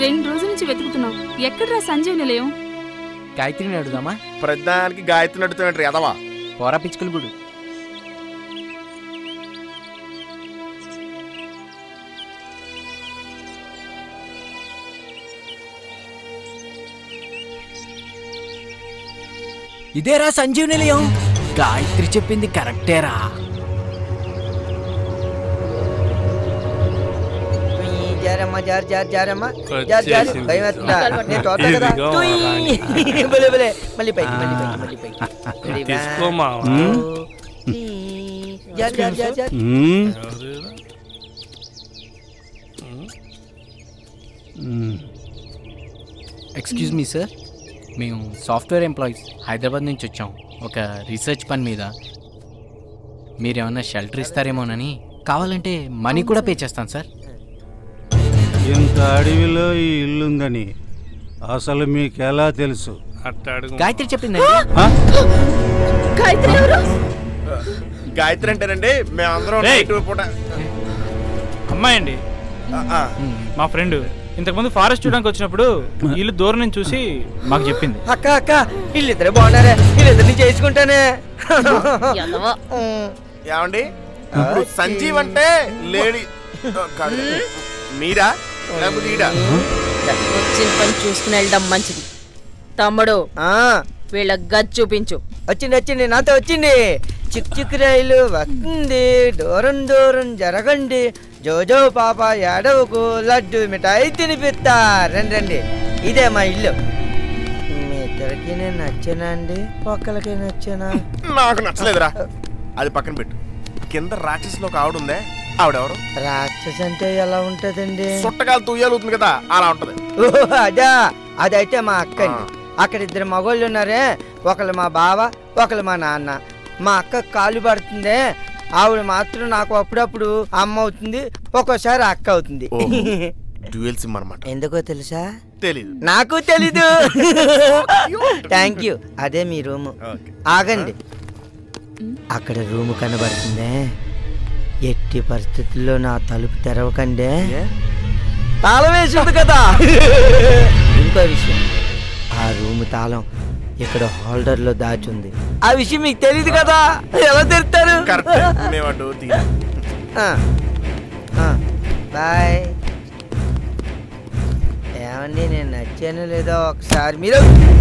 రెండు రోజుల నుంచి వెతుకుతున్నాం ఎక్కడ్రా సంజీవ్ నిలయం గాయత్రిని అడుగుదామా ప్రతిదానికి గాయత్రి నడుతున్నట్టు ఎదవా పోరా పిచ్చుకలు గుడు ఇదేరా సంజీవ్ నిలయం గాయత్రి చెప్పింది కరెక్టేరా జారమ్మా జార్ జార్ జారమ్మా జార్ జార్ వచ్చేసింది. భయం వేస్తుందా? నేను తోట కదా ఇదిగో తుయ్. భలే భలే మళ్ళీ పైకి మళ్ళీ పైకి మళ్ళీ పైకి Ready, one, తీసుకో మావా. two, three. జార్ జార్ జార్ జార్ మ్మ్. ఎవరు? మ్మ్. ఎక్స్క్యూజ్ మీ సార్ మేము సాఫ్ట్వేర్ ఎంప్లాయీస్ హైదరాబాద్ నుంచి వచ్చాం ఒక రీసెర్చ్ పని మీద మీరేమన్నా షెల్టర్ ఇస్తారేమోనని కావాలంటే మనీ కూడా పే చేస్తాను సార్ ఇంత అడవిలో ఈ ఇల్లుందని అసలు మీకెలా తెలుసు అట్ట అడుగు గాయత్రి చెప్పిందండి ఆ? గాయత్రి ఎవరు గాయత్రి అంటేనండి మేమందరం రేయ్. నైట్ పూట అమ్మాయి అండి ఆ, ఆ. మా ఫ్రెండ్ ఇంతకుముందు ఫారెస్ట్ చూడడానికి వచ్చినప్పుడు ఇల్లు దూరం నుంచి చూసి మాకు చెప్పింది అక్క అక్క వీళ్ళిద్దరే బాగున్నారే వీళ్ళిద్దరిని చేసుకుంటానే ఏమండి ఇప్పుడు సంజీవ్ అంటే లేడీ ఆ, కాదు. మీరా లేకపోతే ఈడా వచ్చిన పని చూసుకుని వెళ్ళడం మంచిది తమ్ముడు ఆ, వీళ్ళ గది చూపించు వచ్చింది వచ్చింది నాతో వచ్చింది చిక్ చిక్ రైలు వస్తుంది దూరం దూరం జరగండి జోజో పాప ఏడవకు లడ్డు మిఠాయి తినిపిస్తా రండి రండి ఇదే మా ఇల్లు మీ ఇద్దరికి నేను నచ్చానా అండి ఒక్కరికి నచ్చానా నాకు నచ్చలేదురా అది పక్కన పెట్టు కింద రాక్షసులో ఒక ఆవిడ ఉందే ఆవిడెవరు రాక్షస్ అంటే ఎలా ఉంటదండి సుట్టకాలు తుయ్యాలుతుంది కదా అలా ఉంటది ఓ, అదా అదైతే మా అక్క అండి అక్కడ ఇద్దరు మగోళ్ళు ఉన్నారే ఒకళ్ళు మా బావ ఒకళ్ళు మా నాన్న మా అక్క కాలు పడుతుందే ఆవిడ మాత్రం నాకు అప్పుడప్పుడు అమ్మ అవుతుంది ఒక్కోసారి అక్క అవుతుంది ఓహో. డ్యూయల్ సిమ్ అనమాట ఎందుకో తెలుసా తెలీదు నాకు తెలీదు థ్యాంక్ యూ అదే మీ రూము ఓకే. ఆగండి అక్కడ రూము కనబడుతుందే ఎట్టి పరిస్థితుల్లో నా తలుపు తెరవకండే ఏ? తాళం వేసింది కదా ఇంకో విషయం ఆ రూమ్ తాళం ఇక్కడ హోల్డర్ లో దాచుంది ఆ విషయం మీకు తెలియదు కదా ఎలా తెరుతారు కరెక్ట్ మేము అటు తీరా ఆ. ఆ. బాయ్ ఏమండి నేను నచ్చాను లేదో ఒకసారి మీరు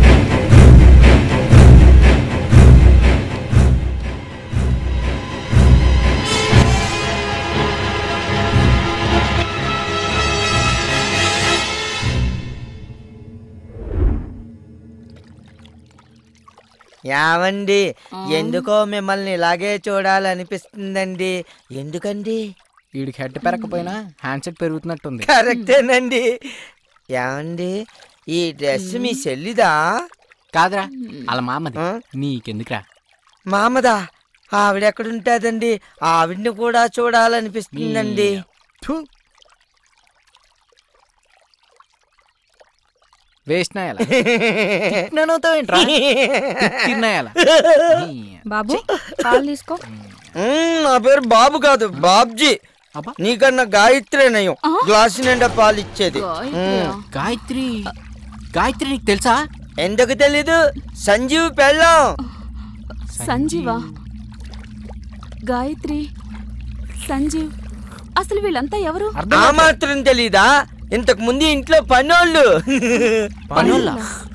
యావండి ఎందుకో మిమ్మల్ని ఇలాగే చూడాలనిపిస్తుందండి ఎందుకండి వీడికి హెడ్ పెరగకపోయినా హ్యాండ్సెట్ పెరుగుతున్నట్టుంది కరెక్టేనండి ఏమండి ఈ డ్రెస్ మీ చెల్లిదా కాదురా అలా మామది ఆ? నీకెందుకురా మామదా ఆవిడ ఎక్కడుంటాదండి ఆవిడ్ని కూడా చూడాలనిపిస్తుందండి వేస్ట్ నాయాల తిట్టినవుతావేంట్రా తిన్నాయాల బాబు పాలు తీసుకో మ్మ్, నా పేరు బాబు కాదు బాబ్జీ అబ్బా నీకన్నా గాయత్రి నయం గ్లాసు నిండా పాలు ఇచ్చేది గాయత్రియా? మ్మ్. గాయత్రి గాయత్రి నీకు తెలుసా ఎందుకు తెలీదు సంజీవ్ పెళ్ళం సంజీవా గాయత్రి సంజీవ్ అసలు వీళ్ళంతా ఎవరు ఆ మాత్రం తెలీదా ఇంతకు ముందు ఇంట్లో పనోళ్ళు పనుల్లా